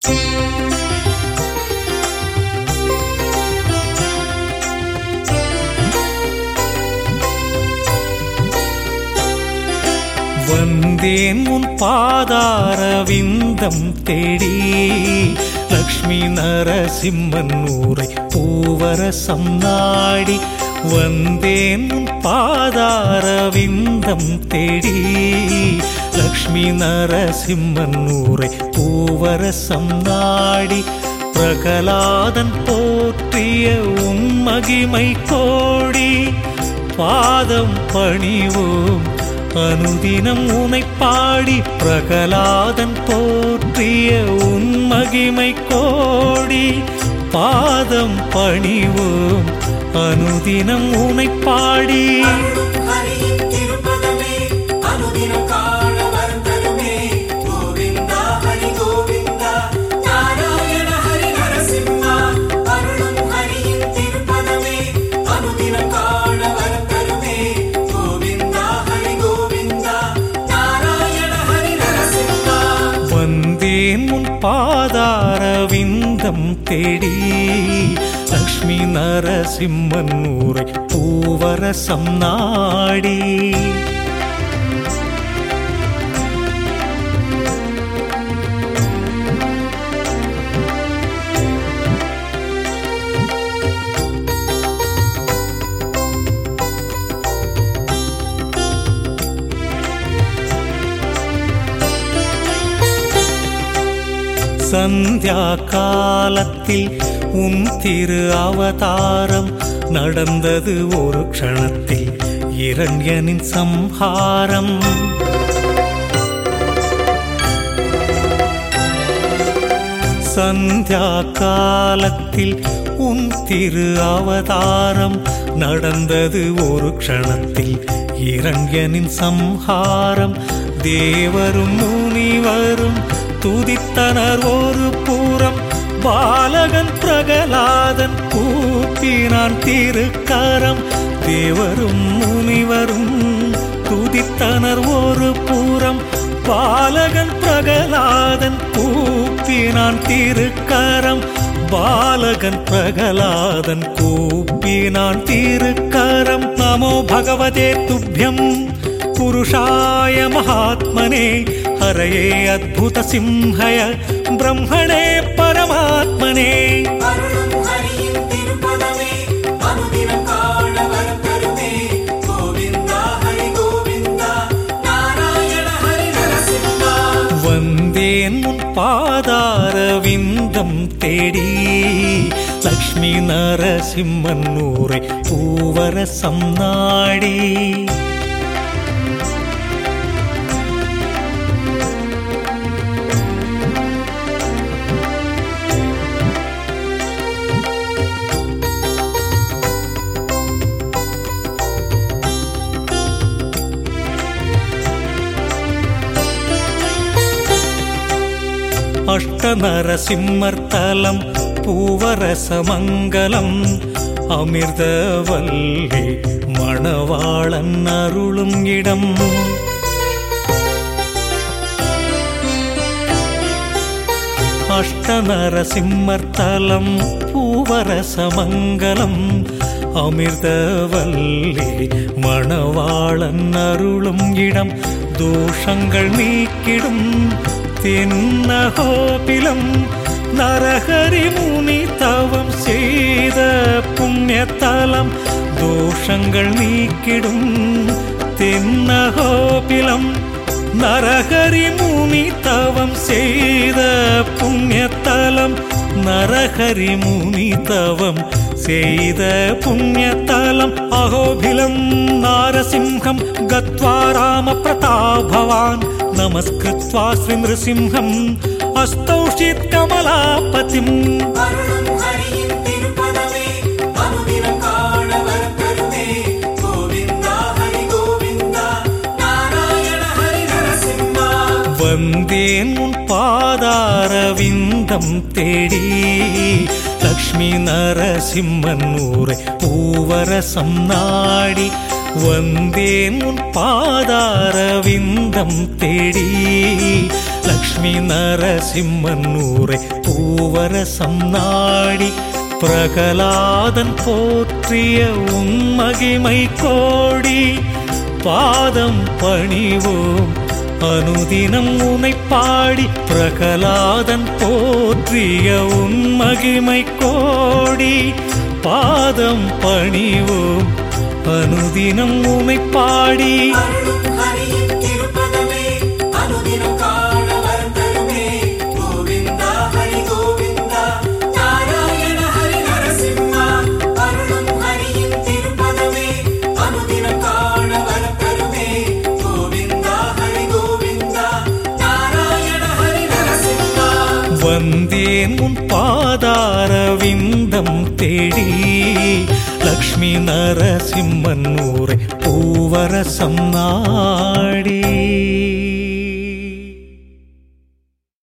வந்தேன் உன் பாதார விந்தம் தேடி லக்ஷ்மி நரசிம்மன் ஊரை பூவரசம் நாடி வந்தேன் உன் பாதார விந்தம் தேடி லக்ஷ்மி நரசிம்மன் ஊரை பூவரசம் நாடி பிரகலாதன் போற்றிய உன் மகிமை கோடி பாதம் பணிவோம் அனுதினம் உனை பாடி பிரகலாதன் போற்றிய உன் மகிமை கோடி பாதம் பணிவோம் அனுதினம் உனை பாடி ஹரியின் திருப்பதமே அனுதினம் காண வரம் தருமே கோவிந்தா ஹரி கோவிந்தா நாராயண ஹரி நரசிம்மா அருளும் ஹரியின் திருப்பதமே அனுதினம் காண வரம் தருமே கோவிந்தா ஹரி கோவிந்தா நாராயண ஹரி நரசிம்மா வந்தேன் உன் பாதார விந்தம் தேடி லக்ஷ்மி நரசிம்மன் ஊரை பூவரசம் நாடி சந்தியா காலத்தில் உன் திரு அவதாரம் நடந்தது ஒரு க்ஷணத்தில் இரண்யனின் சம்ஹாரம் சந்தியா காலத்தில் உன் திரு அவதாரம் நடந்தது ஒரு க்ஷணத்தில் இரண்யனின் சம்ஹாரம் தேவரும் முனிவரும் துதித்தனர் ஒரு புறம் பாலகன் பிரகலாதன் கூப்பினான் திருக்கரம் தேவரும் முனிவரும் துதித்தனர் ஒரு புறம் பாலகன் பிரகலாதன் கூப்பினான் திருக்கரம் பாலகன் பிரகலாதன் கூப்பினான் திருக்கரம் நமோ பகவதே துப்பியம் புருஷாய மகாத்மனே ஹரயே அத்புத சிம்ஹய பிரம்மணே பரமாத்மனே அருளும் ஹரியின் திருப்பதமே அனுதினம் காண வரம் தருமே கோவிந்தா ஹரி கோவிந்தா நாராயண ஹரி நரசிம்மா வந்தேன் உன் பாதார விந்தம் தேடி லக்ஷ்மி நரசிம்மன் ஊரை பூவரசம் நாடி அஷ்டநரசிம்மர்த்தலம் பூவரசமங்கலம் அமிர்தவல்லி மணவாளன் அருளும் இடம் அஷ்டநரசிம்மர்த்தலம் பூவரசமங்கலம் அமிர்தவல்லி மணவாளன் அருளும் இடம் தோஷங்கள் நீக்கிடும் தென்னகோபிலம் நரஹரி முனி தவம் செய்த புண்ணியத்தலம் தோஷங்கள் நீக்கிடும் தென்னகோபிலம் நரஹரி முனி தவம் செய்த புண்ணியத்தலம் நரஹரி முனி தவம் செய்த புண்ணியத்தலம் அகோபிலம் நாரசிம்ஹம் கத்வா ராம பிரதாபவான் நமஸ்கிருத்வா ஸ்ரீ நிருசிம்ஹம் அஸ்தௌஷித் கமலாபதிம் அருளும் ஹரியின் திருப்பதமே அனுதினம் காண வரம் தருமே கோவிந்தா ஹரி கோவிந்தா நாராயண ஹரி நரசிம்மா வந்தேன் உன் பாதார விந்தம் தேடி லக்ஷ்மி நரசிம்மன் ஊரை பூவரசம் நாடி வந்தேன் உன் பாதார விந்தம் தேடி லக்ஷ்மி நரசிம்மன் ஊரை பூவரசம் நாடி பிரகலாதன் போற்றிய உன் மகிமை கோடி பாதம் பணிவோம் அனுதினம் உனை பாடி பிரகலாதன் போற்றிய உன் மகிமை கோடி பாதம் பணிவோம் அனுதினம் உனை பாடி அருளும் ஹரியின் திருப்பதமே அனுதினம் காண வரம் தருமே கோவிந்தா ஹரி கோவிந்தா நாராயண ஹரி நரசிம்மா அருளும் ஹரியின் திருப்பதமே அனுதினம் காண வரம் தருமே கோவிந்தா ஹரி கோவிந்தா நாராயண ஹரி நரசிம்மா வந்தேன் உன் பாதார விந்தம் தேடி லக்ஷ்மி நரசிம்மன் ஊரை பூவரசம் நாடி